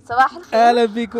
صباح الخير اهلا بيكم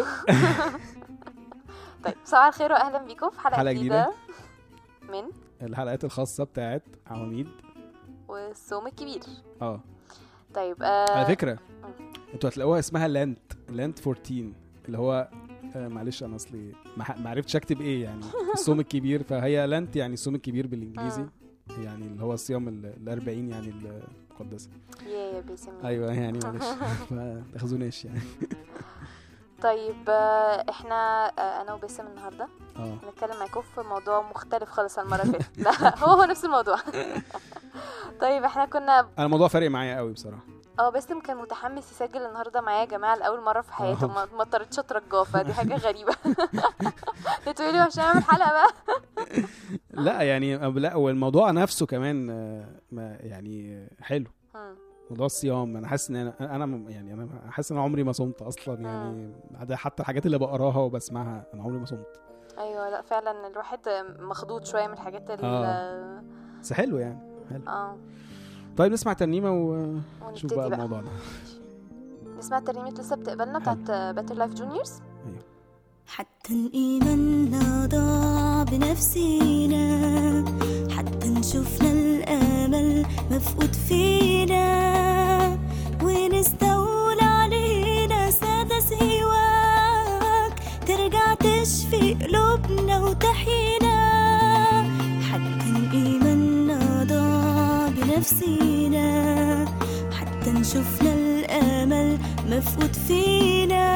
طيب صباح الخير واهلا بيكم في حلقه حلقة جديده من الحلقات الخاصه بتاعت عواميد والصوم الكبير اه طيب آه على فكره انتوا هتلاقوها اسمها لانت لانت 14 اللي هو آه معلش انا اصلي ما ح- ما عرفتش اكتب ايه يعني الصوم الكبير فهي لانت يعني الصوم الكبير بالانجليزي مم. يعني اللي هو الصيام ال 40 يعني المقدسه يا يا باسم ايوه يعني معلش ما تاخذوناش يعني طيب آه احنا آه انا وباسم النهارده اه هنتكلم معاكم في موضوع مختلف خالص عن المره اللي فاتت لا هو هو نفس الموضوع طيب احنا كنا انا الموضوع فارق معايا قوي بصراحه اه باسم كان متحمس يسجل النهارده معايا يا جماعه لاول مره في حياته آه. ما ما اضطريتش اترجاه فدي حاجه غريبه تقولي لي عشان اعمل حلقه بقى لا يعني لا هو الموضوع نفسه كمان آه، ما يعني حلو مم. موضوع الصيام انا حاسس ان انا انا م- يعني انا حاسس ان انا عمري ما صمت اصلا يعني ده حتى الحاجات اللي بقراها وبسمعها انا عمري ما صمت ايوه لا فعلا الواحد مخضوض شويه من الحاجات ال آه. بس حلو يعني حلو اه طيب نسمع ترنيمه ونشوف ونبتدي بقى بقى الموضوع ده نسمع ترنيمه لسه بتقبلنا حلو. بتاعت باتل لايف جونيورز حتى الإيمان ضاع بنفسينا حتى نشوفنا الأمل مفقود فينا ونستولى علينا سادة سواك ترجع تشفي قلوبنا وتحيينا حتى الإيمان ضاع بنفسينا حتى نشوفنا الأمل مفقود فينا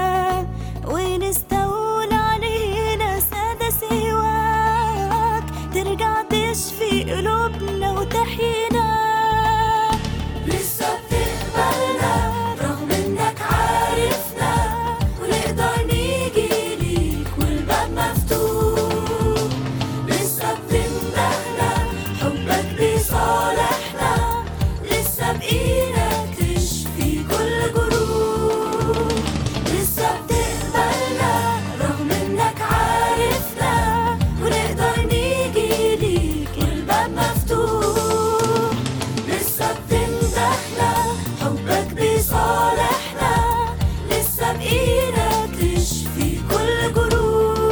ونستولى علينا سادة سواك ترجع تشفي قلوبنا وتحيينا لسه بتقبلنا رغم انك عارفنا ونقدر نيجي ليك والباب مفتوح لسه بتمدحنا حبك بيصالحنا لسه بإيدك تشفي كل جروح لسه بتقبلنا رغم انك عارفنا ونقدر نيجي ليك والباب مفتوح لسه بتمدحنا حبك بيصالحنا لسه بإيدك تشفي كل جروح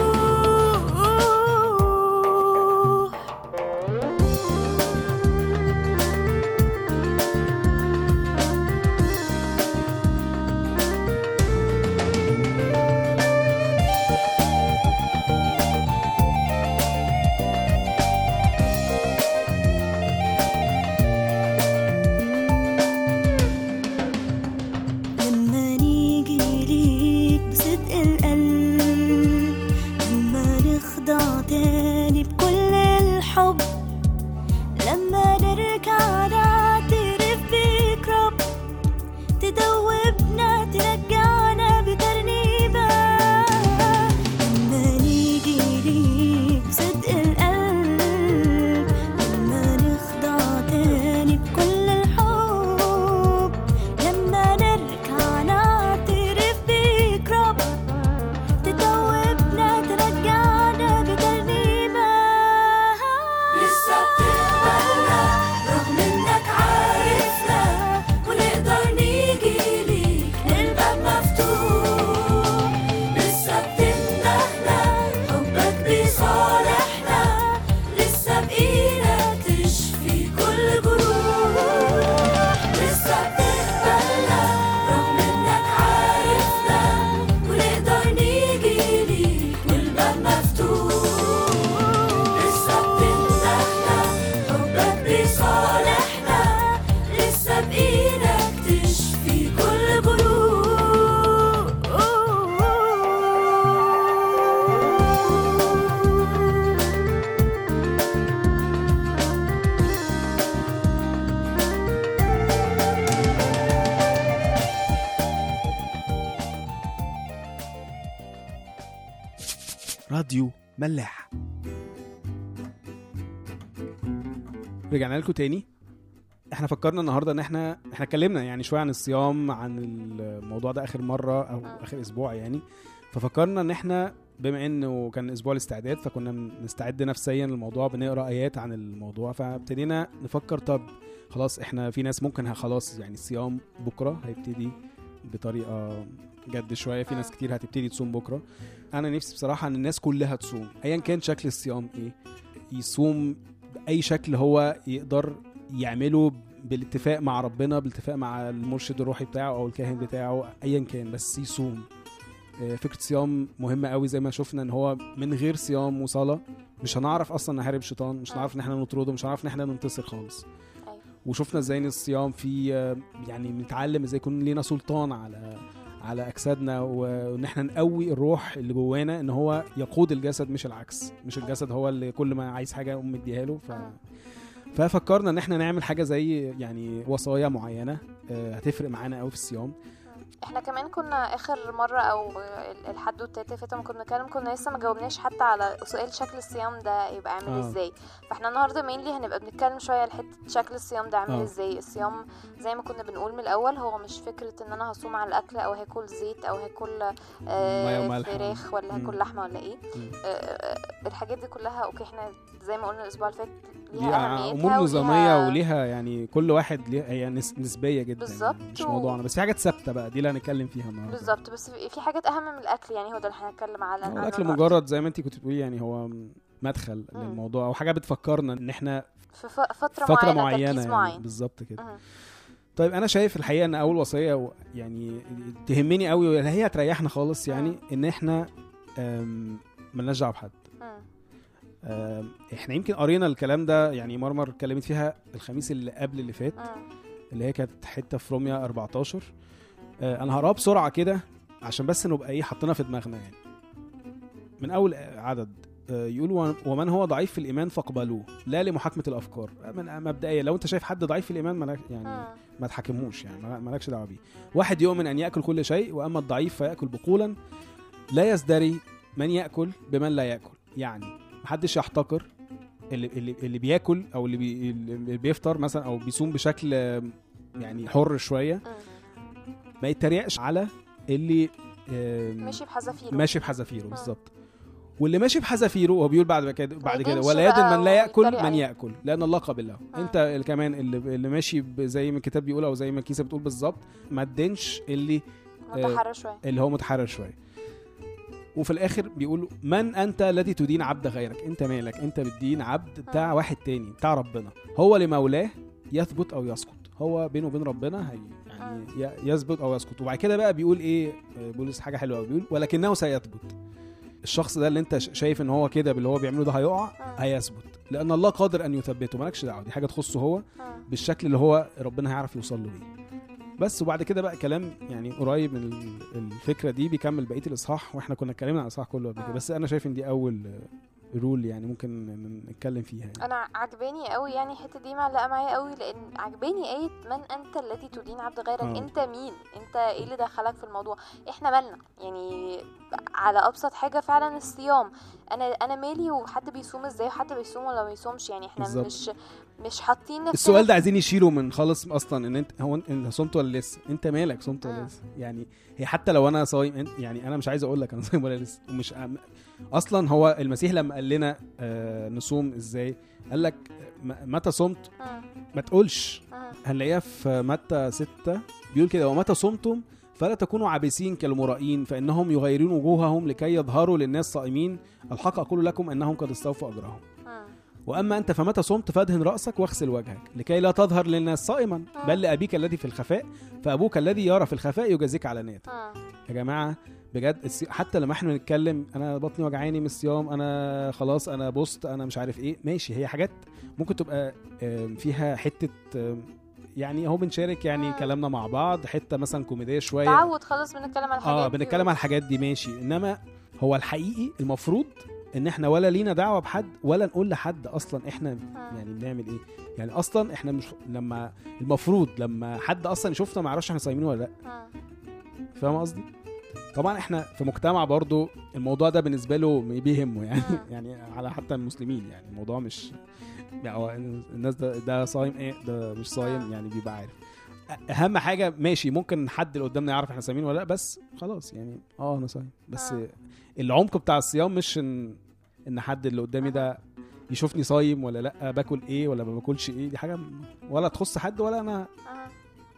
لما نيجي ليك بصدق القلب لما نخضع تاني بكل الحب لما نرجع نعترف بيك رب تدوبنا ترجعنا بترنيبة لما نيجي ليك بصدق القلب لما نخضع تاني بكل الحب لما نرجع نعترف بيك رب تدوبنا ترجعنا بترنيمة لسه بتقبلنا رغم انك عارفنا ونقدر نيجي ليك الباب مفتوح لسه بتمدحنا حبك بيصالحنا لسه بإيدك تشفي كل جروح لسه بتقبلنا رغم انك عارفنا ونقدر نيجي ليك والباب مفتوح لسه بتمدحنا حبك بيصالحنا لسه بإيدك تشفي كل جروح راديو ملاح رجعنا لكم تاني احنا فكرنا النهارده ان احنا احنا اتكلمنا يعني شويه عن الصيام عن الموضوع ده اخر مره او آه. اخر اسبوع يعني ففكرنا ان احنا بما انه كان اسبوع الاستعداد فكنا بنستعد نفسيا للموضوع بنقرا ايات عن الموضوع فابتدينا نفكر طب خلاص احنا في ناس ممكن ه- خلاص يعني الصيام بكره هيبتدي بطريقه جد شويه في ناس مم. كتير هتبتدي تصوم بكره انا نفسي بصراحه ان الناس كلها تصوم ايا كان شكل الصيام ايه يصوم باي شكل هو يقدر يعمله بالاتفاق مع ربنا بالاتفاق مع المرشد الروحي بتاعه او الكاهن بتاعه ايا كان بس يصوم آه، فكره صيام مهمه قوي زي ما شفنا ان هو من غير صيام وصلاه مش هنعرف اصلا نحارب الشيطان مش هنعرف ان احنا نطرده مش هنعرف ان احنا ننتصر خالص أيوة. وشفنا ازاي ان الصيام فيه آه، يعني بنتعلم ازاي يكون لينا سلطان على على اجسادنا وان احنا نقوي الروح اللي جوانا ان هو يقود الجسد مش العكس مش الجسد هو اللي كل ما عايز حاجه اقوم مديها له ف ففكرنا ان احنا نعمل حاجه زي يعني وصايا معينه آه، هتفرق معانا قوي في الصيام احنا كمان كنا اخر مره او ال- الحدوته اللي فاتت لما كنا بنتكلم كنا لسه ما جاوبناش حتى على سؤال شكل الصيام ده يبقى عامل آه. ازاي فاحنا النهارده مينلي هنبقى بنتكلم شويه على حته شكل الصيام ده عامل آه. ازاي الصيام زي ما كنا بنقول من الاول هو مش فكره ان انا هصوم على الاكل او هاكل زيت او هاكل مية آه وملح. فراخ ولا مم. هاكل لحمه ولا ايه مم. آه، آه، الحاجات دي كلها اوكي احنا زي ما قلنا الاسبوع اللي فات ليها ليها اهميتها امور نظاميه وليها- وليها يعني كل واحد ليها هي نس- نسبيه جدا بالظبط، يعني مش و- موضوعنا بس في حاجات ثابته بقى دي اللي هنتكلم فيها النهارده بالظبط بس في في حاجات اهم من الاكل يعني هو ده اللي هنتكلم على هو عنه الاكل النهاردة. مجرد زي ما انت كنت بتقولي يعني هو مدخل مم. للموضوع او حاجه بتفكرنا ان احنا في ف- فتره, فتره معينه, معينه تركيز يعني معين بالظبط كده مهم. طيب انا شايف الحقيقه ان اول وصيه و- يعني تهمني قوي واللي هي هتريحنا خالص يعني ان احنا أم، ملناش دعوه بحد مم. أم، احنا يمكن قرينا الكلام ده يعني مرمر اتكلمت فيها الخميس اللي قبل اللي فات مم. اللي هي كانت حته في روميا 14 آه، انا هقراها بسرعه كده عشان بس نبقى ايه حاطينها في دماغنا يعني من اول عدد آه، يقول "ومن- ومن هو ضعيف في الايمان فاقبلوه لا لمحاكمه الافكار من مبدئيا لو انت شايف حد ضعيف في الايمان ملاك يعني مم. ما تحاكمهوش يعني ما- مالكش دعوه بيه واحد يؤمن ان ياكل كل شيء واما الضعيف فياكل بقولا لا يزدري من ياكل بمن لا ياكل يعني محدش يحتقر اللي اللي, اللي بياكل او اللي, بي اللي بيفطر مثلا او بيصوم بشكل آه، يعني حر شويه مم. ما يتريقش على اللي آه، ماشي بحذافيره ماشي بحذافيره بالظبط واللي ماشي بحذافيره هو بيقول بعد كده بعد كده يدينش ولا يد بقى من لا ياكل ويتريق من عليه. ياكل لان الله قبله مم. انت اللي كمان اللي, اللي ماشي ب- زي ما الكتاب بيقول او زي ما الكيسه بتقول بالظبط ما تدينش اللي متحرر شويه اللي هو متحرر شويه وفي الاخر بيقول من انت الذي تدين عبد غيرك انت مالك انت بتدين عبد بتاع مم. واحد تاني بتاع ربنا هو لمولاه يثبت او يسقط هو بينه وبين ربنا هي يعني ي- يثبت او يسقط وبعد كده بقى بيقول ايه آه، بولس حاجه حلوه قوي بيقول ولكنه سيثبت الشخص ده اللي انت ش- شايف ان هو كده باللي هو بيعمله ده هيقع مم. هيثبت لان الله قادر ان يثبته مالكش دعوه دي حاجه تخصه هو مم. بالشكل اللي هو ربنا هيعرف يوصل له بيه بس وبعد كده بقى كلام يعني قريب من ال- الفكره دي بيكمل بقيه الاصحاح واحنا كنا اتكلمنا عن الاصحاح كله قبل كده آه. بس انا شايف ان دي اول رول يعني ممكن ن- نتكلم فيها يعني. انا عجباني قوي يعني الحته دي معلقه معايا قوي لان عجباني ايه من انت الذي تدين عبد غيرك آه. انت مين انت ايه اللي دخلك في الموضوع احنا مالنا يعني على ابسط حاجه فعلا الصيام انا انا مالي وحد بيصوم ازاي وحد بيصوم ولا ما بيصومش يعني احنا بالظبط. مش مش حاطين نفسنا السؤال ده عايزين يشيلوا من خالص اصلا ان انت هو انت انت صمت ولا لسه انت مالك صمت ولا آه. لسه يعني هي حتى لو انا صايم إن- يعني انا مش عايز اقول لك انا صايم ولا لسه ومش أم- اصلا هو المسيح لما قال لنا آه نصوم ازاي قال لك م- متى صمت مم. ما تقولش مم. هنلاقيها في متى 6 بيقول كده ومتى صمتم فلا تكونوا عابسين كالمرائين فانهم يغيرون وجوههم لكي يظهروا للناس صائمين الحق اقول لكم انهم قد استوفوا اجرهم مم. واما انت فمتى صمت فادهن راسك واغسل وجهك لكي لا تظهر للناس صائما بل لابيك الذي في الخفاء فابوك الذي يرى في الخفاء يجازيك علانيه مم. يا جماعه بجد الصي- حتى لما احنا بنتكلم انا بطني وجعاني من الصيام انا خلاص انا بوست انا مش عارف ايه ماشي هي حاجات ممكن تبقى آم، فيها حته آم، يعني اهو بنشارك يعني مم. كلامنا مع بعض حته مثلا كوميديه شويه تعود خلاص بنتكلم على الحاجات اه دي بنتكلم على الحاجات دي ماشي انما هو الحقيقي المفروض ان احنا ولا لينا دعوه بحد ولا نقول لحد اصلا احنا يعني بنعمل ايه يعني اصلا احنا مش لما المفروض لما حد اصلا يشوفنا ما يعرفش احنا صايمين ولا لا مم. فاهم قصدي طبعا احنا في مجتمع برضو الموضوع ده بالنسبه له بيهمه يعني مم. يعني على حتى المسلمين يعني الموضوع مش يعني هو الناس ده ده صايم ايه ده مش صايم يعني بيبقى عارف اهم حاجه ماشي ممكن حد اللي قدامنا يعرف احنا صايمين ولا لا بس خلاص يعني اه انا صايم بس آه. العمق بتاع الصيام مش ان ان حد اللي قدامي ده يشوفني صايم ولا لا باكل ايه ولا ما باكلش ايه دي حاجه ولا تخص حد ولا انا مم.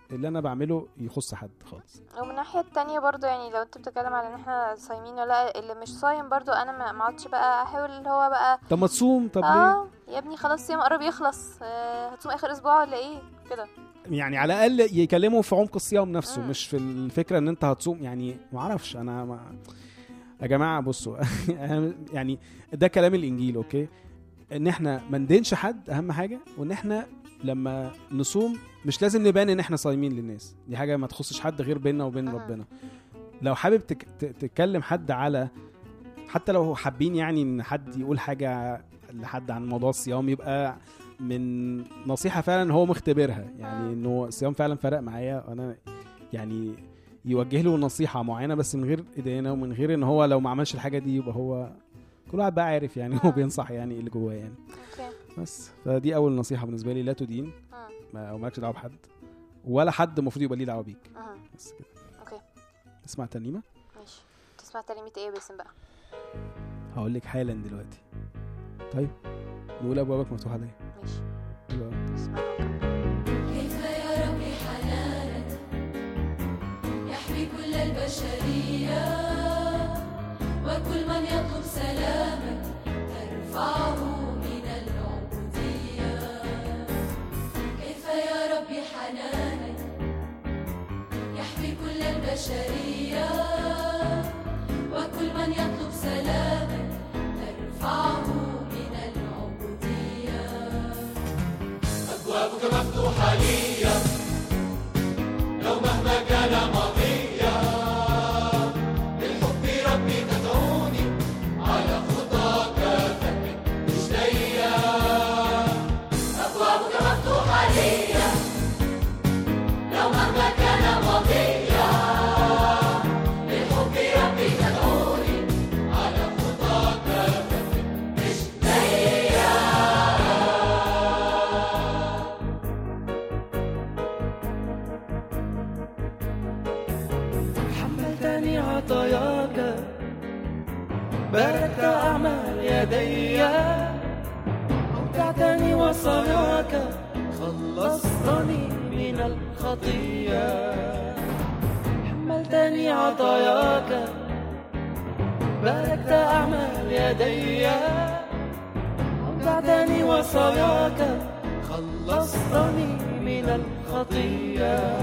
اللي انا بعمله يخص حد خالص ومن الناحية التانية برضو يعني لو انت بتتكلم على ان احنا صايمين ولا لأ، اللي مش صايم برضو انا ما ما اقعدش بقى احاول اللي هو بقى طب ما تصوم طب ليه اه يا ابني خلاص الصيام قرب يخلص آه هتصوم اخر اسبوع ولا ايه كده يعني على الاقل يكلموا في عمق الصيام نفسه مم. مش في الفكره ان انت هتصوم يعني ما اعرفش انا ما يا جماعه بصوا يعني ده كلام الانجيل اوكي ان احنا ما ندينش حد اهم حاجه وان احنا لما نصوم مش لازم نبان ان احنا صايمين للناس دي حاجه ما تخصش حد غير بيننا وبين مم. ربنا لو حابب تك... ت- تتكلم حد على حتى لو حابين يعني ان حد يقول حاجه لحد عن موضوع الصيام يبقى من نصيحه فعلا هو مختبرها يعني انه الصيام فعلا فرق معايا وانا يعني يوجه له نصيحه معينه بس من غير ادانه ومن غير ان هو لو ما عملش الحاجه دي يبقى هو كل واحد بقى عارف يعني هو بينصح يعني إيه اللي جواه يعني اوكي بس فدي اول نصيحه بالنسبه لي لا تدين مم. ما- او مالكش دعوه بحد ولا حد المفروض يبقى ليه دعوه بيك مم. بس كده اوكي اسمع ترنيمه ماشي تسمع ترنيمة ايه يا باسم بقى هقول لك حالا دلوقتي طيب نقول ابوابك مفتوحه عليا ماشي حلو أوي. اسمع كيف يا ربي حنانك يحمي كل البشرية وكل من يطلب سلامك ترفعه من العبودية كيف يا ربي حنانك يحمي كل البشرية وكل من يطلب سلامك ترفعه من العبودية حملتني عطاياك باركت أعمال يدي أودعتني وصاياك خلصتني من الخطية حملتني عطاياك باركت أعمال يدي أودعتني وصاياك خلصتني من الخطية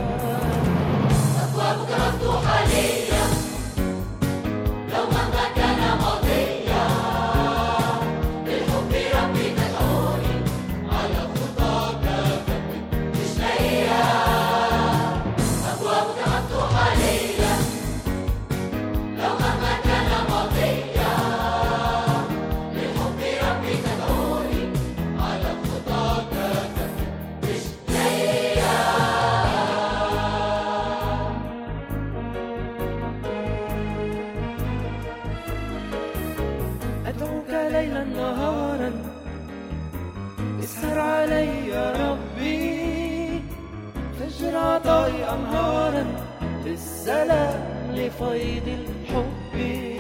أدعوك ليلا نهارا اسهر علي يا ربي فجر عطائي أنهارا للسلام لفيض الحب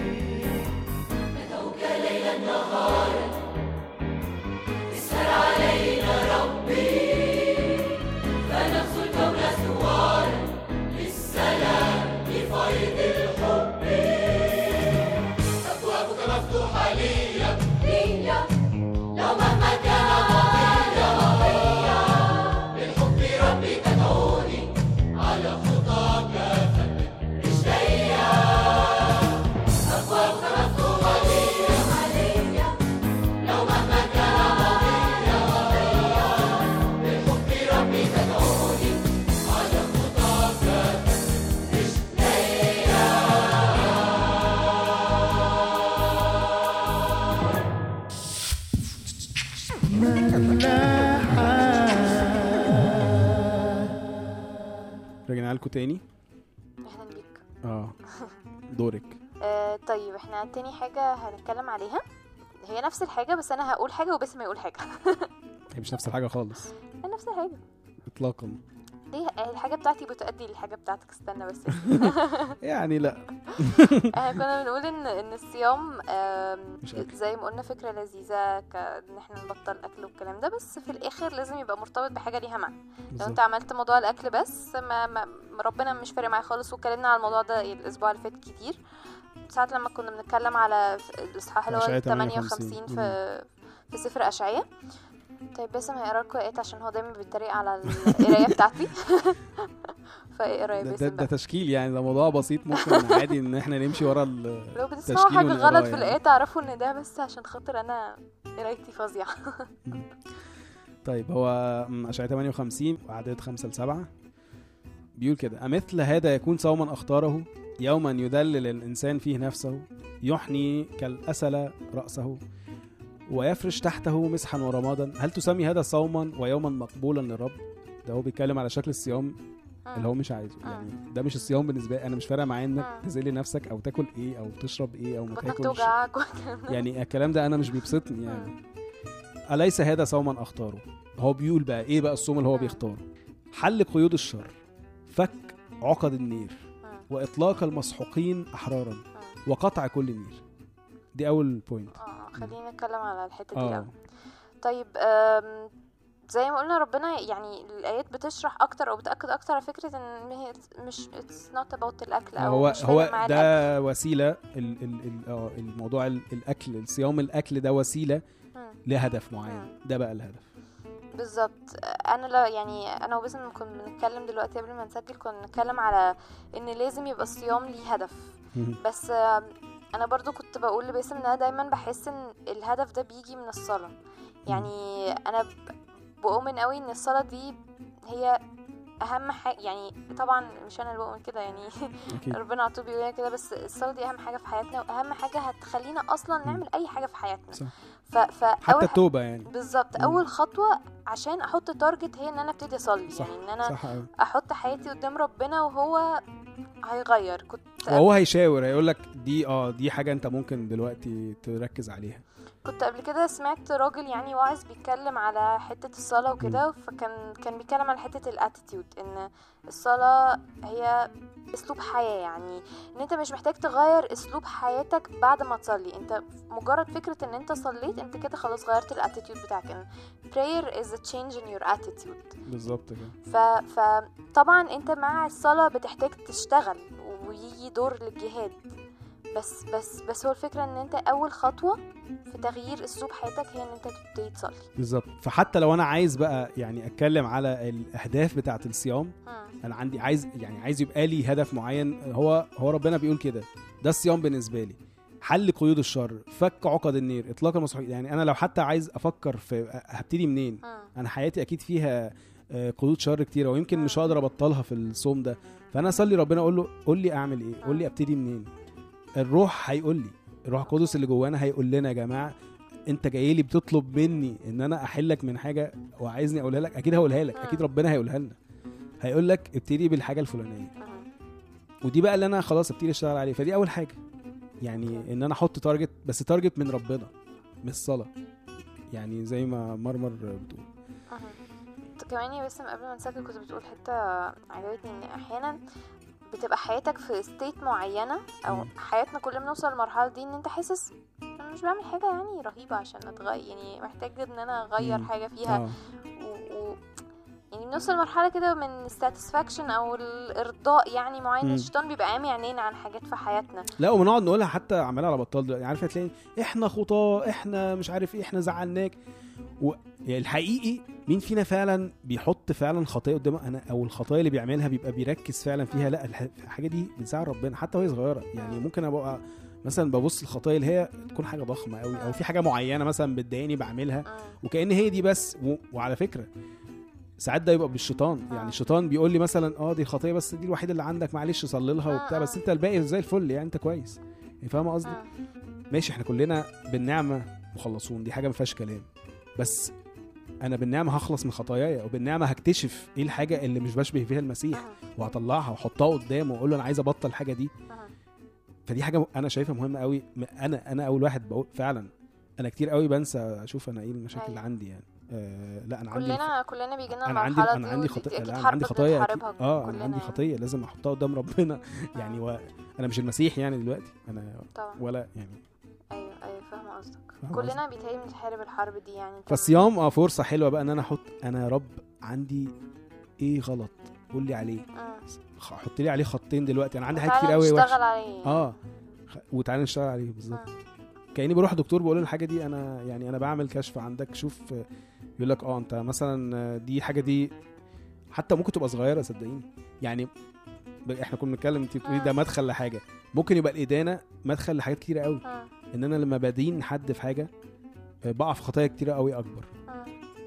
رجعنا لكم تاني اهلا بيك اه دورك آه طيب احنا تاني حاجة هنتكلم عليها هي نفس الحاجة بس انا هقول حاجة وباسم يقول حاجة هي مش نفس الحاجه خالص هي نفس الحاجة اطلاقا ليه الحاجه بتاعتي بتؤدي للحاجه بتاعتك استنى بس يعني لا احنا كنا بنقول ان ان الصيام آم، مش أكل. زي ما قلنا فكره لذيذه كان احنا نبطل اكل والكلام ده بس في الاخر لازم يبقى مرتبط بحاجه ليها معنى لو بالظبط. انت عملت موضوع الاكل بس ما, ما ربنا مش فارق معايا خالص واتكلمنا على الموضوع ده الاسبوع اللي فات كتير ساعات لما كنا بنتكلم على الاصحاح اللي هو أشعياء 58 58 في في سفر اشعياء طيب باسم هيقرا لكم ايات عشان هو دايما بيتريق على القرايه بتاعتي فاقرا يا ده, ده, باسم ده بقى تشكيل يعني ده موضوع بسيط ممكن عادي ان احنا نمشي ورا ال لو بتسمعوا تشكيل حاجه ونقراه غلط في يعني. الايات تعرفوا ان ده بس عشان خاطر انا قرايتي فظيعه طيب هو م، اشعياء 58 واعداد 5 ل 7 بيقول كده أمثل هذا يكون صوما أختاره يوما يذلل الإنسان فيه نفسه يحني كالأسل رأسه ويفرش تحته مسحا ورمادا هل تسمي هذا صوما ويوما مقبولا للرب ده هو بيتكلم على شكل الصيام اللي هو مش عايزه يعني ده مش الصيام بالنسبه لي انا مش فارقه معايا انك مم. تذل نفسك او تاكل ايه او تشرب ايه او ما بطنك تاكلش توجعك والكلام ده. يعني الكلام ده انا مش بيبسطني يعني أليس هذا صوما أختاره هو بيقول بقى إيه بقى الصوم اللي هو مم. بيختاره حل قيود الشر فك عقد النير مم. وإطلاق المسحوقين أحرارا مم. وقطع كل نير دي أول بوينت اه خلينا نتكلم على الحته دي اه الأول. طيب آم، زي ما قلنا ربنا يعني الايات بتشرح اكتر او بتاكد اكتر على فكره ان هي مش اتس نوت اباوت الاكل او هو مش فارق هو معاه الأكل. ده وسيلة ال ال ال آه، الموضوع ال- الأكل الصيام الأكل ده وسيلة مم. لهدف معين مم. ده بقى الهدف بالظبط انا لا يعني انا وباسم لما كنا بنتكلم دلوقتي قبل ما نسجل كنا بنتكلم على ان لازم يبقى الصيام ليه هدف بس آم، انا برضو كنت بقول لباسم ان انا دايما بحس ان الهدف ده بيجي من الصلاة يعني انا ب- بؤمن قوي ان الصلاة دي هي اهم حاجة يعني طبعا مش انا اللي بؤمن كده يعني أكيد ربنا على طول بيقول لنا كده بس الصلاة دي اهم حاجة في حياتنا واهم حاجة هتخلينا اصلا نعمل اي حاجة في حياتنا صح. ف... فاول حتى التوبة يعني بالظبط مم. اول خطوه عشان احط تارجت هي ان انا ابتدي اصلي صح، يعني ان انا صح أوي. احط حياتي قدام ربنا وهو هيغير كنت وهو هيشاور هيقول لك دي اه دي حاجة أنت ممكن دلوقتي تركز عليها كنت قبل كده سمعت راجل يعني واعظ بيتكلم على حته الصلاه وكده فكان كان بيتكلم على حته الاتيتيود ان الصلاه هي اسلوب حياه يعني ان انت مش محتاج تغير اسلوب حياتك بعد ما تصلي انت مجرد فكره ان انت صليت انت كده خلاص غيرت الاتيتيود بتاعك ان prayer is a change in your attitude بالظبط كده ف... فطبعا انت مع الصلاة بتحتاج تشتغل ويجي دور للجهاد بس بس بس هو الفكرة ان انت اول خطوة في تغيير اسلوب حياتك هي ان انت تبتدي تصلي بالظبط فحتى لو انا عايز بقى يعني اتكلم على الاهداف بتاعه الصيام مم. انا عندي عايز يعني عايز يبقى لي هدف معين هو هو ربنا بيقول كده ده الصيام بالنسبه لي حل قيود الشر فك عقد النير اطلاق المسحوقين يعني انا لو حتى عايز افكر في هبتدي منين مم. انا حياتي اكيد فيها آه، قيود شر كتيره ويمكن مش هقدر ابطلها في الصوم ده فانا اصلي ربنا اقول له قول لي اعمل ايه قول لي ابتدي منين الروح هيقول لي الروح القدس اللي جوانا هيقول لنا يا جماعه انت جاي لي بتطلب مني ان انا احلك من حاجه وعايزني اقولها لك اكيد هقولها لك اكيد ربنا هيقولها لنا هيقول لك ابتدي بالحاجه الفلانيه مم. ودي بقى اللي انا خلاص ابتدي اشتغل عليه فدي اول حاجه يعني ان انا احط تارجت بس تارجت من ربنا مش الصلاه يعني زي ما مرمر بتقول مم. ط- كمان يا باسم قبل ما نسجل كنت بتقول حتة عجبتني ان احيانا بتبقى حياتك في ستيت معينة او مم. حياتنا كلنا بنوصل للمرحلة دي ان انت حاسس انا مش بعمل حاجة يعني رهيبة عشان اتغير يعني محتاج ان انا اغير مم. حاجة فيها اه و... و... يعني بنوصل لمرحلة كده من satisfaction أو الإرضاء يعني معين مم. الشيطان بيبقى عامي عينينا عن حاجات في حياتنا لا وبنقعد نقولها حتى عمال على بطال دلوقتي عارف هتلاقي احنا خطاه احنا مش عارف ايه احنا زعلناك و... يعني الحقيقي مين فينا فعلا بيحط فعلا خطايا قدامه انا او الخطايا اللي بيعملها بيبقى بيركز فعلا فيها لا الح- الحاجه دي بتزعل ربنا حتى وهي صغيره يعني ممكن ابقى مثلا ببص الخطايا اللي هي تكون حاجه ضخمه قوي او في حاجه معينه مثلا بتضايقني بعملها مم. وكأن هي دي بس و... وعلى فكره ساعات ده يبقى بالشيطان يعني الشيطان بيقول لي مثلا اه دي خطيه بس دي الوحيده اللي عندك معلش صلي لها وبتاع بس انت الباقي زي الفل يعني انت كويس يعني فاهمه قصدي مم. ماشي احنا كلنا بالنعمه مخلصون دي حاجه ما فيهاش كلام بس انا بالنعمه هخلص من خطاياي وبالنعمه هكتشف ايه الحاجه اللي مش بشبه فيها المسيح مم. وهطلعها واحطها قدامه واقول له انا عايز ابطل الحاجه دي مم. فدي حاجه انا شايفها مهمه قوي م- انا انا اول واحد بقول فعلا انا كتير قوي بنسى اشوف انا ايه المشاكل اللي أيوة. عندي يعني آه لا انا عندي الخ- كلنا كلنا بيجي لنا انا عندي المرحله انا دي عندي ودي خطيه اكيد لا انا حرب عندي خطايا أكيد. بنحاربها اه كلنا انا عندي يعني. خطيه لازم احطها قدام ربنا يعني و... انا مش المسيح يعني دلوقتي انا طبعا ولا يعني ايوه ايوه فاهمه قصدك فاهم كلنا بيتهيألي بنحارب الحرب دي يعني انت فالصيام اه فرصه حلوه بقى ان انا احط انا يا رب عندي ايه غلط قول لي عليه مم. خ- حط لي عليه خطين دلوقتي انا عندي حاجات وتعالى كتير قوي وحشه نشتغل عليه اه خ- وتعالى نشتغل عليه بالظبط مم. كاني بروح دكتور بقول له الحاجه دي انا يعني انا بعمل كشف عندك شوف آه، يقول لك اه انت مثلا آه، دي حاجه دي حتى ممكن تبقى صغيره صدقيني يعني ب- احنا كنا بنتكلم انت بتقولي ده مدخل لحاجه ممكن يبقى الادانه مدخل لحاجات كتيره قوي مم. ان انا لما بدين حد في حاجه آه، بقع في خطايا كتيره قوي اكبر مم.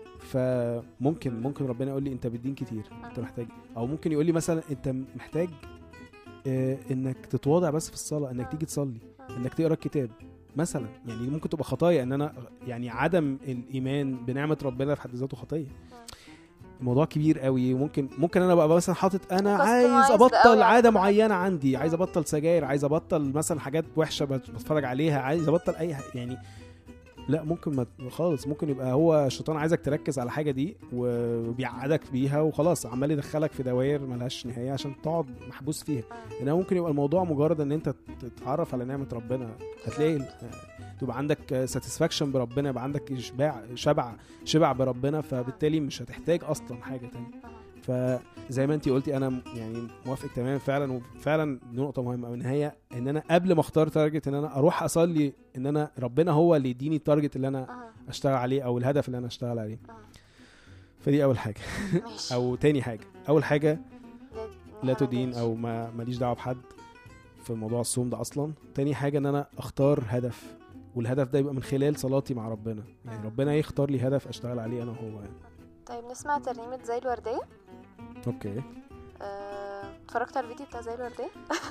فممكن ممكن ربنا يقول لي انت بتدين كتير انت محتاج او ممكن يقول لي مثلا انت محتاج آه، انك تتواضع بس في الصلاه انك تيجي تصلي انك تقرا الكتاب مثلا يعني ممكن تبقى خطايا ان انا يعني عدم الايمان بنعمه ربنا في حد ذاته خطيه الموضوع كبير قوي وممكن ممكن انا بقى مثلا حاطط انا عايز Customized ابطل قوي على عاده فكرة. معينه عندي عايز ابطل سجاير عايز ابطل مثلا حاجات وحشه بت- بتفرج عليها عايز ابطل اي ح- يعني لا ممكن ما خالص ممكن يبقى هو الشيطان عايزك تركز على حاجه دي وبيعقدك بيها وخلاص عمال يدخلك في دوائر ملهاش نهايه عشان تقعد محبوس فيها انما ممكن يبقى الموضوع مجرد ان انت تتعرف على نعمه ربنا هتلاقي ال- تبقى عندك ساتسفاكشن بربنا يبقى عندك اشباع شبع شبع بربنا فبالتالي مش هتحتاج اصلا حاجه تانية فزي ما انت قلتي انا م- يعني موافق تماما فعلا وفعلا دي نقطه مهمه قوي ان هي ان انا قبل ما اختار تارجت ان انا اروح اصلي ان انا ربنا هو اللي يديني التارجت اللي انا مم. اشتغل عليه او الهدف اللي انا اشتغل عليه مم. فدي اول حاجه ماشي او تاني حاجه اول حاجه لا ما تدين عندكش. او ما ماليش دعوه بحد في موضوع الصوم ده اصلا تاني حاجه ان انا اختار هدف والهدف ده يبقى من خلال صلاتي مع ربنا يعني مم. ربنا يختار لي هدف اشتغل عليه انا وهو يعني طيب نسمع ترنيمة زي الوردية اوكي آه، اتفرجت على الفيديو بتاع زي الوردية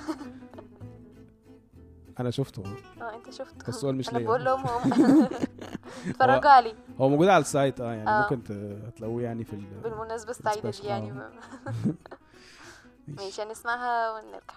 انا شفته اه اه انت شفت السؤال مش انا ليا. بقول لهم هم اتفرجوا عليه هو موجود على السايت اه يعني آه. ممكن ت- هتلاقوه يعني في ال بالمناسبة السعيدة دي يعني آه. ماشي هنسمعها ونرجع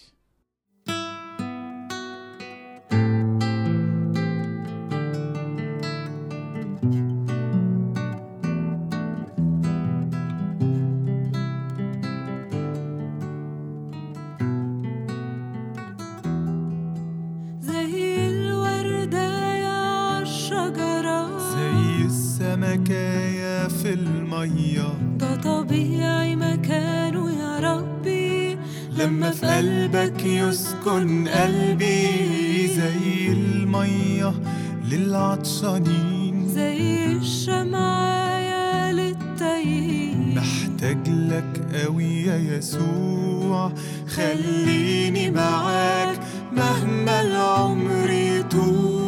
زي الوردة عالشجرة زي السمكاية في المية ده طبيعي مكانه يا ربي لما في قلبك يسكن قلبي زي المية للعطشانين زي الشمعة للتايهين محتاج لك قوي يا يسوع خليني معاك مهما العمر يطول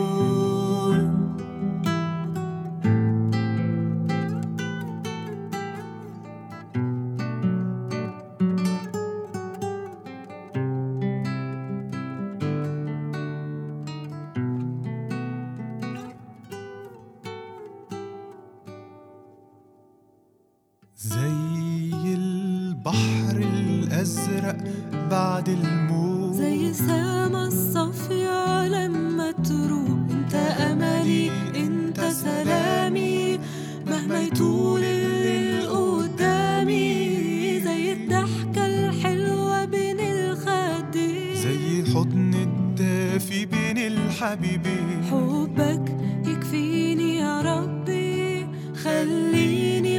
زي البحر الأزرق بعد الموت زي سما الصافية لما تروح انت املي انت سلامي مهما يطول الليل قدامي زي الضحكة الحلوة بين الخدين زي حضن الدافي بين الحبيبين حبك يكفيني يا ربي خليني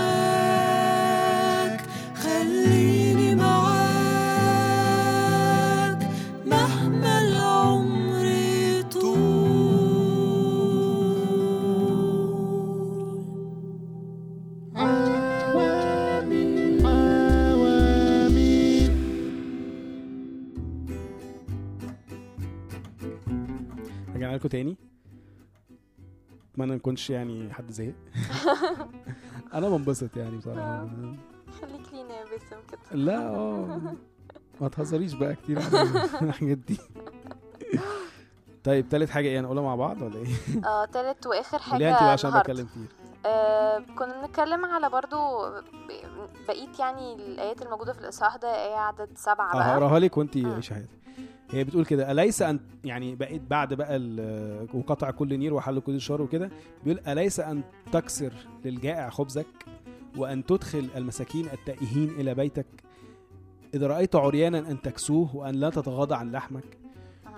معاك خليني معاك مهما العمر يطول رجعنا لكم تاني اتمنى ما نكونش يعني حد زهق انا بنبسط يعني بصراحه خليك لينا يا باسم كده لا اه ما تهزريش بقى كتير عن الحاجات دي طيب تالت حاجه ايه هنقولها مع بعض ولا ايه؟ اه تالت واخر حاجة قوليها انت بقى عشان النهاردة. بتكلم كتير آه كنا بنتكلم على برضو ب- بقيت يعني الآيات الموجودة في الإصحاح ده آية عدد سبعة اه بقى هقراها لك وانت آه. عيشي حياتك هي بتقول كده اليس ان يعني بقيت بعد بقى ال- وقطع كل نير وحل كل شر وكده بيقول اليس ان تكسر للجائع خبزك وان تدخل المساكين التائهين الى بيتك اذا رايت عريانا ان تكسوه وان لا تتغاضى عن لحمك مم.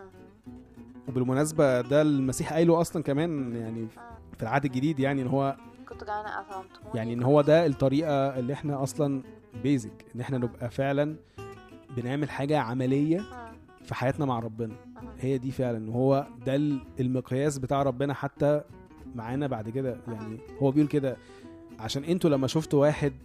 وبالمناسبه ده المسيح قايله اصلا كمان يعني مم. في العهد الجديد يعني ان هو كنت جعانة أطعمتموني يعني ان هو ده الطريقه اللي احنا اصلا بيزك ان احنا نبقى فعلا بنعمل حاجه عمليه مم. في حياتنا مع ربنا مم. هي دي فعلا وهو ده ال- المقياس بتاع ربنا حتى معانا بعد كده يعني هو بيقول كده عشان انتوا لما شفتوا واحد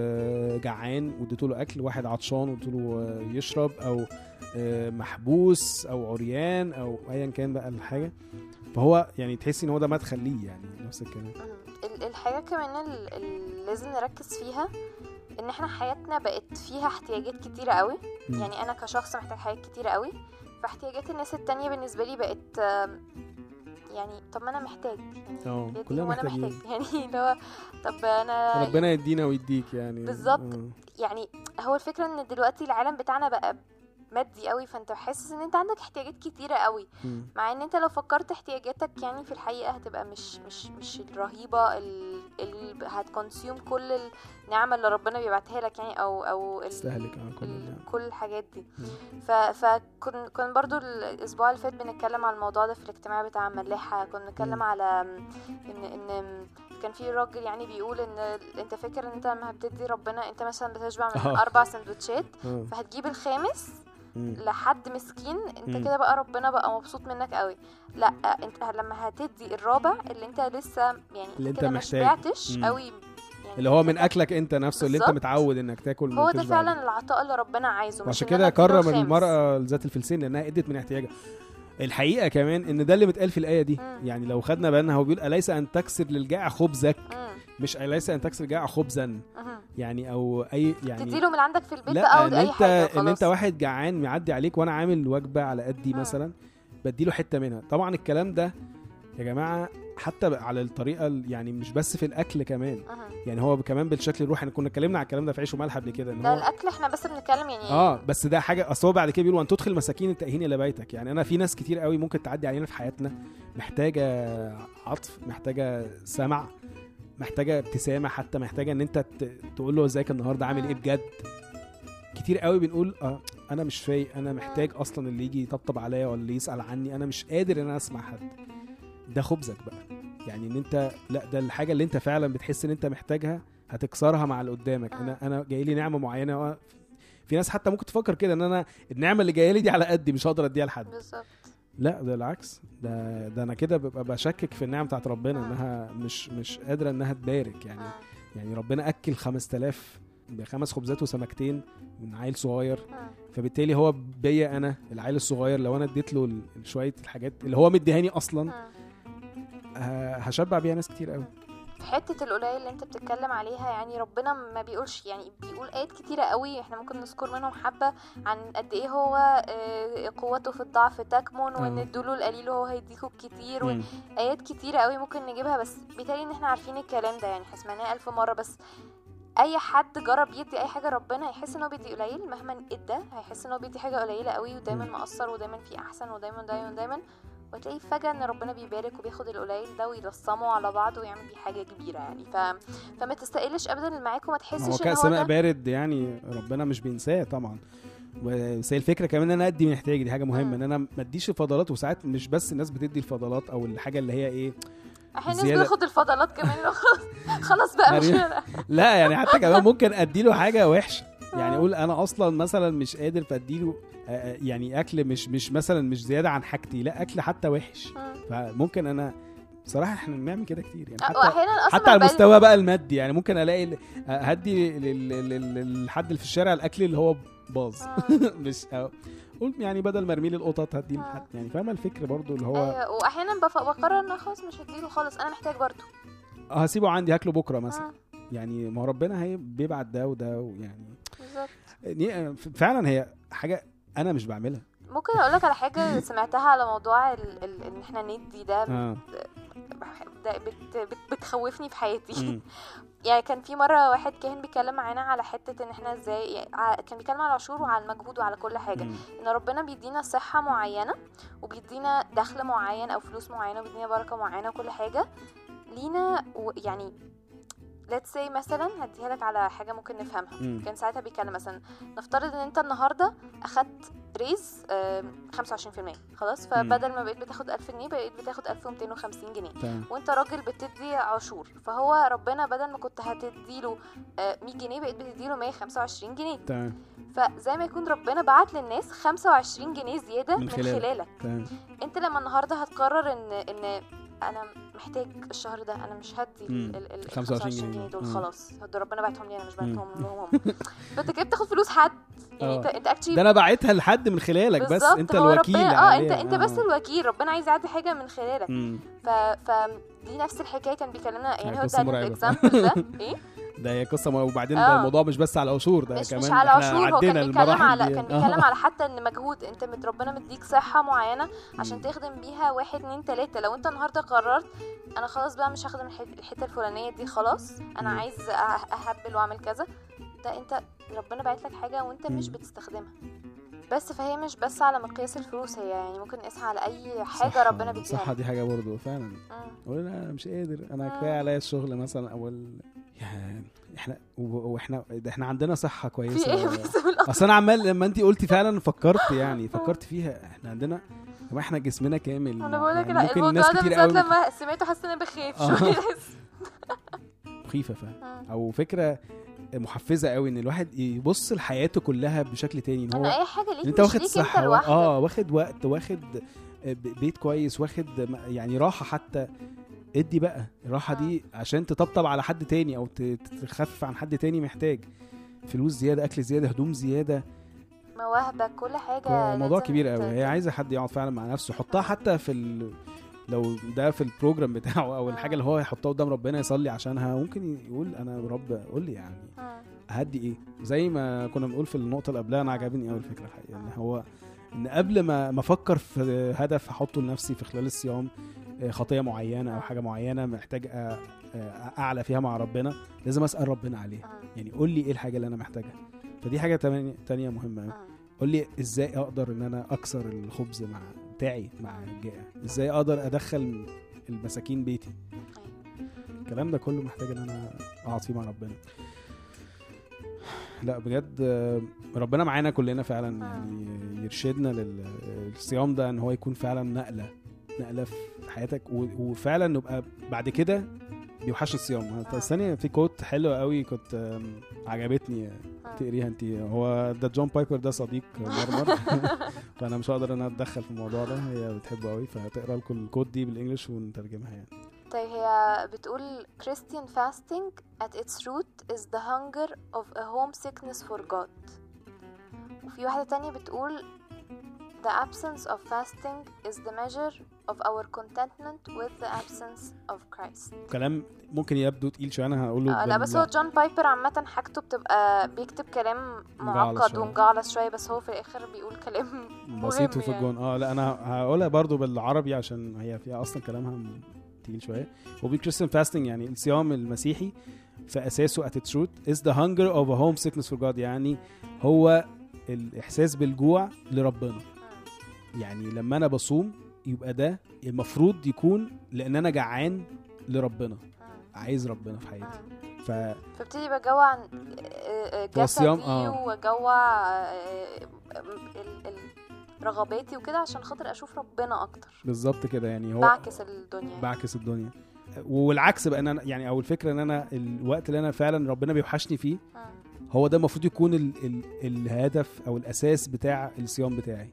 آه، جعان واديتوا له اكل واحد عطشان واديتوا له آه، يشرب او آه، محبوس او عريان او ايا كان بقى الحاجه فهو يعني تحسي ان هو ده مدخل ليه يعني نفس الكلام مم. ال- الحاجة كمان ال- اللي لازم نركز فيها ان احنا حياتنا بقت فيها احتياجات كتيرة قوي مم. يعني انا كشخص محتاج حاجات كتيرة قوي فاحتياجات الناس التانية بالنسبة لي بقت آم، يعني طب ما انا محتاج يعني اه يا كلنا دين وانا محتاجين محتاج يعني اللي هو طب انا ربنا يدينا ويديك يعني بالظبط. آه. يعني هو الفكرة ان دلوقتي العالم بتاعنا بقى مادي قوي فانت حاسس ان انت عندك احتياجات كتيرة قوي مم. مع ان انت لو فكرت احتياجاتك يعني في الحقيقة هتبقى مش مش مش الرهيبة اللي هتكونسيوم كل النعمة اللي ربنا بيبعتها لك يعني او او ال- تستهلك اه كل ال- ده. كل الحاجات دي مم. ف فكن كن برضو الاسبوع اللي فات بنتكلم على الموضوع ده في الاجتماع بتاع ملاحة كنا بنتكلم مم. على ان ان كان في راجل يعني بيقول ان انت فاكر ان انت لما بتدي ربنا انت مثلا بتشبع من آه. اربع سندوتشات اه فهتجيب الخامس مم. لحد مسكين انت مم. كده بقى ربنا بقى مبسوط منك قوي لا انت لما هتدي الرابع اللي انت لسه يعني اللي انت كده ما محتاج. شبعتش مم. قوي يعني اللي هو من اكلك انت نفسه اللي انت بالظبط. متعود انك تاكل هو ما ده تشبع فعلا بيه. العطاء اللي ربنا عايزه مش وعشان إن كده أنا أديله كرم الخامس. المرأة ذات الفلسين لانها ادت من احتياجها الحقيقة كمان ان ده اللي متقال في الآية دي مم. يعني لو خدنا بالنا هو بيقول أليس أن تكسر للجائع خبزك مم. مش أليس أن تكسر للجائع خبزا مم. يعني أو أي يعني تديله من عندك في البيت لا بقى او ان اي انت حاجه ان خلاص انت واحد جعان معدي عليك وانا عامل وجبه على قدي مم. مثلا بديله حته منها طبعا الكلام ده يا جماعه حتى بقى على الطريقه ال- يعني مش بس في الاكل كمان مم. يعني هو كمان بالشكل الروحي احنا كنا اتكلمنا على الكلام ده في عيش وملح قبل كده ان ده هو الاكل احنا بس بنتكلم يعني اه بس ده حاجه اصل هو بعد كده بيقول وان تدخل مساكين التأهين الى بيتك يعني انا في ناس كتير قوي ممكن تعدي علينا في حياتنا محتاجه عطف محتاجه سمع محتاجه ابتسامه حتى محتاجه ان انت ت- تقول له ازيك النهارده عامل ايه بجد كتير قوي بنقول اه انا مش فايق انا محتاج اصلا اللي يجي يطبطب عليا ولا اللي يسال عني انا مش قادر ان انا اسمع حد ده خبزك بقى يعني ان انت لا ده الحاجه اللي انت فعلا بتحس ان انت محتاجها هتكسرها مع اللي قدامك انا انا جاي لي نعمه معينه و- في ناس حتى ممكن تفكر كده ان انا النعمه اللي جايه لي دي على قدي مش هقدر اديها لحد بالظبط لا ده العكس ده ده انا كده ببقى بشكك في النعم بتاعت ربنا مم. انها مش مش قادره انها تبارك يعني مم. يعني ربنا اكل 5000 بخمس خبزات وسمكتين من عيل صغير مم. فبالتالي هو بيا انا العيل الصغير لو انا اديت له ال- شويه الحاجات اللي هو مديهاني اصلا مم. ه- هشبع بيها ناس كتير قوي في حتة القليل اللي انت بتتكلم عليها يعني ربنا ما بيقولش يعني بيقول آيات كتيرة قوي احنا ممكن نذكر منهم حبة عن قد ايه هو آه، قوته في الضعف تكمن وان اه. ادوله القليل وهو هيديكوا الكتير مم. وآيات كتيرة قوي ممكن نجيبها بس بيتهيألي ان احنا عارفين الكلام ده يعني احنا سمعناه ألف مرة بس اي حد جرب يدي اي حاجه ربنا هيحس ان هو بيدي قليل مهما ادى هيحس ان هو بيدي حاجه قليله قوي ودايما مم. مقصر ودايما في احسن ودايما دايما دايما وتلاقي فجاه ان ربنا بيبارك وبياخد القليل ده ويلصمه على بعض ويعمل بيه حاجه كبيره يعني ف... فما تستقلش ابدا اللي معاك وما هو تحسش ان كأس هو ماء ده بارد يعني ربنا مش بينساه طبعا بس هي الفكره كمان ان انا ادي من احتياجي دي حاجه مهمه مم. ان انا ما اديش الفضلات وساعات مش بس الناس بتدي الفضلات او الحاجه اللي هي ايه احيانا زيادة. الناس بتاخد الفضلات كمان لو خلاص خلاص بقى مش مريم. لا يعني حتى كمان ممكن اديله حاجه وحشه يعني اقول انا اصلا مثلا مش قادر فاديله آه، آه، يعني اكل مش مش مثلا مش زياده عن حاجتي لا اكل حتى وحش مم. فممكن انا بصراحه احنا بنعمل كده كتير يعني حتى واحيانا اصلا حتى على ما بقى- المستوى بقى المادي يعني ممكن الاقي ال- هدي لل- لل- للحد اللي في الشارع الاكل اللي هو باظ آه. مش أو- قلت يعني بدل ما ارميه للقطط هديه آه. لحد يعني فاهمه الفكر برضو اللي هو ايوه واحيانا بف- بقرر ان أنا خلاص مش هديله خالص انا محتاج برضه آه، هسيبه عندي هاكله بكره مثلا آه، يعني ما هو ربنا هي بيبعت ده وده ويعني بالظبط دي- فعلا هي حاجه انا مش بعملها ممكن اقول لك على حاجه سمعتها على موضوع ال... ال... ان احنا ندي ده اه ده بت... بت... بتخوفني في حياتي مم. يعني كان في مره واحد كاهن بيتكلم معانا على حته ان احنا ازاي يعني ع- كان بيتكلم على العشور وعلى المجهود وعلى كل حاجه مم. ان ربنا بيدينا صحه معينه وبيدينا دخل معين او فلوس معينه وبيدينا بركه معينه وكل حاجه لينا و- يعني let's say مثلا هديها لك على حاجه ممكن نفهمها مم. كان ساعتها بيتكلم مثلا نفترض ان انت النهارده اخدت ريز آم، 25% خلاص فبدل ما بقيت بتاخد 1000 جنيه بقيت بتاخد 1250 جنيه تمام وانت راجل بتدي عشور فهو ربنا بدل ما كنت هتديله آه، 100 جنيه بقيت بتديله 125 جنيه تمام فزي ما يكون ربنا بعت للناس 25 جنيه زياده من من, خلالك. خلالك تمام انت لما النهارده هتقرر ان ان انا محتاج الشهر ده انا مش هدي مم. ال ال ال 25 25 جنيه جنيه دول مم. خلاص ده ربنا بعتهم لي انا مش مم. بعتهم لهم هم فانت كده بتاخد فلوس حد يعني اه. انت انت actually ده انا باعتها لحد من خلالك بس بالظبط، انت هو الوكيل ربنا اه عليها. انت انت بس الوكيل ربنا عايز يعدي حاجه من خلالك مم. ف ف دي نفس الحكايه كان بيكلمنا يعني هو قصة اداني مرعبة. الاكزامبل ده ايه ده هي قصه م- وبعدين اه. ده الموضوع مش بس على عشور ده مش كمان مش على احنا عشور هو كان عدينا بيتكلم المراحل على دي. كان اه. بيتكلم على حتى ان مجهود انت مت ربنا مديك صحه معينه عشان مم. تخدم بيها واحد اتنين تلاته لو انت النهارده قررت انا خلاص بقى مش هخدم الح- الحته الفلانيه دي خلاص انا مم. عايز أه- اهبل واعمل كذا ده انت ربنا بعت لك حاجه وانت مش مم. بتستخدمها بس فهي مش بس على مقياس الفلوس هي يعني ممكن نقيسها على اي حاجه صح، ربنا بيديها صح لنا. دي حاجه برضه فعلا مم. اقول لا انا مش قادر انا آه. كفايه عليا الشغل مثلا او ال... يعني احنا و- واحنا ده احنا عندنا صحه كويسه في ايه بس بالأصل؟ اصل انا عمال لما انت قلتي فعلا فكرت يعني فكرت فيها احنا عندنا طب احنا جسمنا كامل انا بقول لك يعني لا ممكن الموضوع ناس ده كتير بالذات قوي لما سمعته حاسه ان انا بخاف آه. شويه مخيفه فعلا مم. او فكره محفزه قوي ان الواحد يبص لحياته كلها بشكل تاني ان ان هو اي حاجه ان ليك انت مش واخد ليك صحه انت و- لوحدك اه واخد وقت واخد ب- بيت كويس واخد م- يعني راحه حتى ادي بقى الراحه دي عشان تطبطب على حد تاني او ت- تخفف عن حد تاني محتاج فلوس زياده اكل زياده هدوم زياده مواهبك كل حاجه موضوع لازم كبير ت- قوي هي عايزه حد يقعد فعلا مع نفسه يحطها حتى في ال... لو ده في البروجرام بتاعه او الحاجه اللي هو هيحطها قدام ربنا يصلي عشانها ممكن يقول انا رب قول لي يعني مم. هدي ايه زي ما كنا بنقول في النقطه اللي قبلها انا عجبني قوي الفكره الحقيقه ان هو ان قبل ما ما افكر في هدف احطه لنفسي في خلال الصيام آه، خطيه معينه او حاجه معينه محتاج أ- أ- اعلى فيها مع ربنا لازم اسال ربنا عليها مم. يعني قول لي ايه الحاجه اللي انا محتاجها فدي حاجه تانية- تانية مهمه قوي مم. قول لي ازاي اقدر ان انا اكسر الخبز مع بتاعي مع الجائع ازاي اقدر ادخل المساكين بيتي الكلام ده كله محتاج ان انا اقعد فيه مع ربنا لا بجد آه، ربنا معانا كلنا فعلا يعني يرشدنا للصيام ده ان هو يكون فعلا نقله نقله في حياتك و- وفعلا نبقى بعد كده بيوحشنا الصيام الثانيه في كوت حلوه قوي كنت آم، عجبتني تقريها انت هو ده جون بايبر ده صديق مرمر فانا مش هقدر ان انا اتدخل في الموضوع ده هي بتحبه قوي فهتقرا لكم الكود دي بالانجلش ونترجمها يعني طيب هي بتقول Christian fasting at its root is the hunger of a homesickness for God وفي واحدة تانية بتقول The absence of fasting is the measure of our contentment with the absence of Christ كلام ممكن يبدو تقيل شويه انا هقوله آه لا بال- بس هو جون بايبر عامة حاجته بتبقى بيكتب كلام مجعلص معقد شوية. ومجعلص شوية بس هو في الآخر بيقول كلام بسيط مهم وفي يعني. الجون اه لا انا هقولها برضو بالعربي عشان هي فيها اصلا كلامها م- تقيل شويه هو كريستيان فاستنج يعني الصيام المسيحي في اساسه at its root is the hunger of a homesickness for God يعني هو الاحساس بالجوع لربنا يعني لما انا بصوم يبقى ده المفروض يكون لان انا جعان لربنا مم. عايز ربنا في حياتي مم. ف فابتدي بجوع عن هو الصيام، جسدي آه. وجوع آه، ال- ال- رغباتي وكده عشان خاطر اشوف ربنا اكتر بالظبط كده يعني هو بعكس الدنيا بعكس الدنيا والعكس بقى ان انا يعني او الفكره ان انا الوقت اللي انا فعلا ربنا بيوحشني فيه مم. هو ده المفروض يكون ال ال الهدف او الاساس بتاع الصيام بتاعي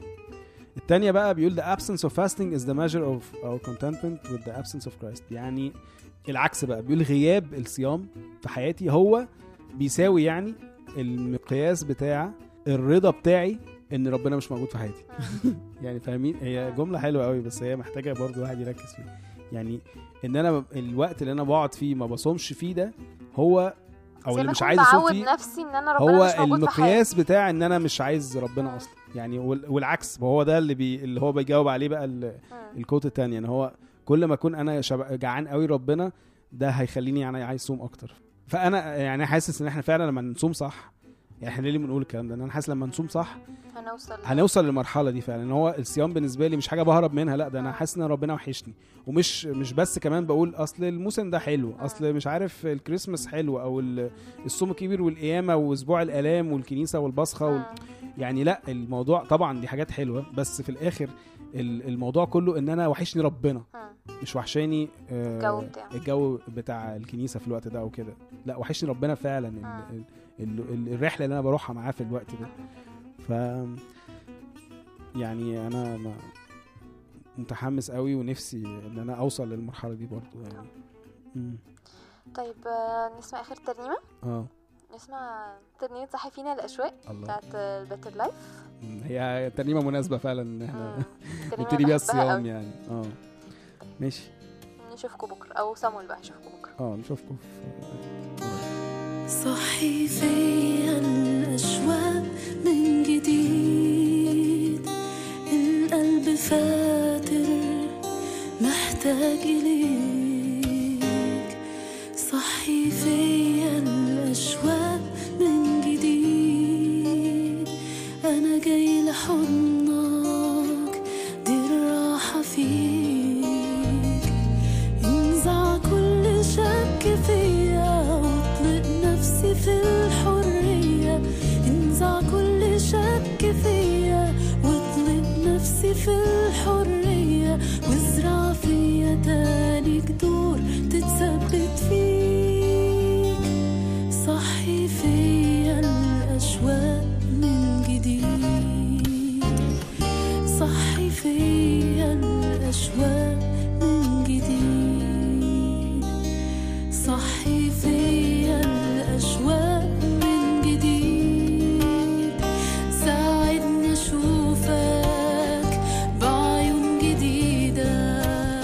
التانية بقى بيقول the absence of fasting is the measure of our contentment with the absence of Christ يعني العكس بقى بيقول غياب الصيام في حياتي هو بيساوي يعني المقياس بتاع الرضا بتاعي ان ربنا مش موجود في حياتي مم. يعني فاهمين هي جمله حلوه قوي بس هي محتاجه برضو واحد يركز فيها يعني ان انا الوقت اللي انا بقعد فيه ما بصومش فيه ده هو او زي اللي ما مش أكون عايز اصوم بعود فيه نفسي ان انا ربنا هو مش موجود في حياتي المقياس بتاع ان انا مش عايز ربنا مم. اصلا يعني وال- والعكس وهو ده اللي بي اللي هو بيجاوب عليه بقى ال- مم. الكوت التاني ان هو كل ما اكون انا شب... جعان قوي ربنا ده هيخليني يعني عايز صوم اكتر فانا يعني حاسس ان احنا فعلا لما نصوم صح يعني احنا ليه بنقول الكلام ده إن انا حاسس لما نصوم صح هنوصل هنوصل للمرحله دي فعلا ان هو الصيام بالنسبه لي مش حاجه بهرب منها لا ده انا حاسس ان ربنا وحشني ومش مش بس كمان بقول اصل الموسم ده حلو اصل مش عارف الكريسماس حلو او ال- الصوم الكبير والقيامه واسبوع الالام والكنيسه والبصخه وال... مم. يعني لا الموضوع طبعا دي حاجات حلوه بس في الاخر ال- الموضوع كله ان انا وحشني ربنا مم. مش وحشاني آه، الجو بتاعه. الجو بتاع الكنيسه في الوقت ده او كده لا وحشني ربنا فعلا ال- آه. ال- ال- ال- الرحله اللي انا بروحها معاه في الوقت ده ف يعني انا ما متحمس قوي ونفسي ان انا اوصل للمرحله دي برضو يعني مم. طيب آه، نسمع اخر ترنيمه اه نسمع ترنيمه صحي فينا الاشواق الله بتاعت البيتر لايف مم. هي ترنيمه مناسبه فعلا ان احنا مم. ترنيمة نبتدي بيها بحبها الصيام قوي. يعني اه ماشي نشوفكم بكره او سامويل بقى يشوفكم بكره اه نشوفكم في صحي فيا الأشواق من جديد القلب فاتر محتاج إليك صحي فيا الأشواق من جديد أنا جاي لحضنك دي الراحة فيك انزع كل شك فيا واطلق نفسي في الحرية انزع كل شك فيا واطلق نفسي في الحرية وازرع فيا تاني جذور تتثبت فيك صحي فيا الأشواق من جديد صحي فيا الأشواق من جديد صحي فيا الأشواق من جديد ساعدني أشوفك بعيون جديدة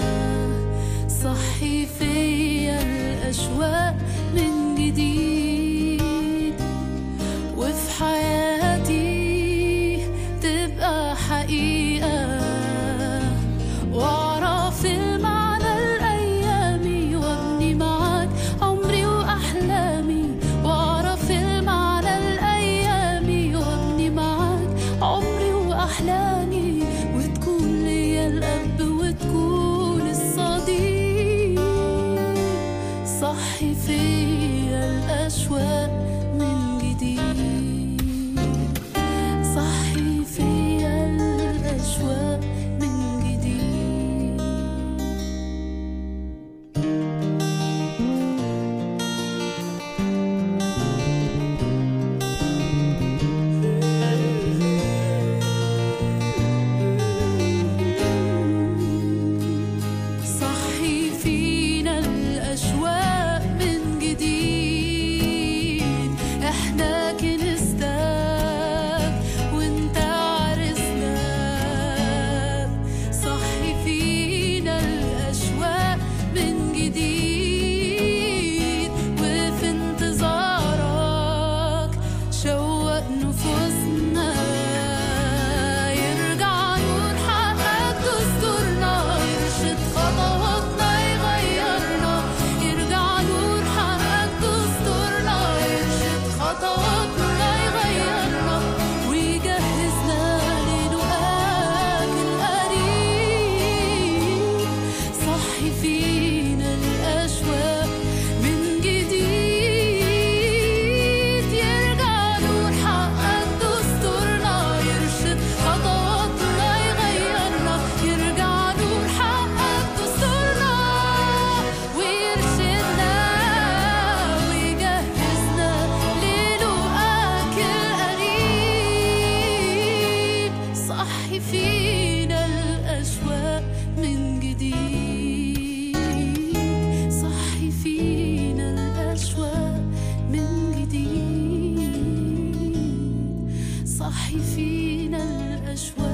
صحي فيا الأشواق من جديد وفي حياتي تبقى حقيقة واعرف المعنى الأيامي وابني معاك عمري وأحلامي واعرف المعنى الأيامي وابني معاك عمري وأحلامي وتكون ليا الأب وتكون الصديق صحي فيا الأشواق من جديد صحي فيا الأشواق من جديد صحي فينا الأشواق من جديد احنا كنستك وانت عرسناك صحي فينا الأشواق من جديد وفي انتظارك شوق نفوسنا يرجع نور حقك دستورنا يرشد خطواتنا يغيرنا يرجع نور حقك دستورنا يرشد خطواتنا يغيرنا ويجهزنا للقاك القريب صحي فينا الأشواق من جديد يرجع نور حقك دستورنا يرشد خطواتنا يغيرنا يرجع نور حقك دستورنا ويرشدنا ويجهزنا للقاك القريب صحي فينا الأشواق من جديد صحي فينا الأشواق من جديد صحي فينا الأشواق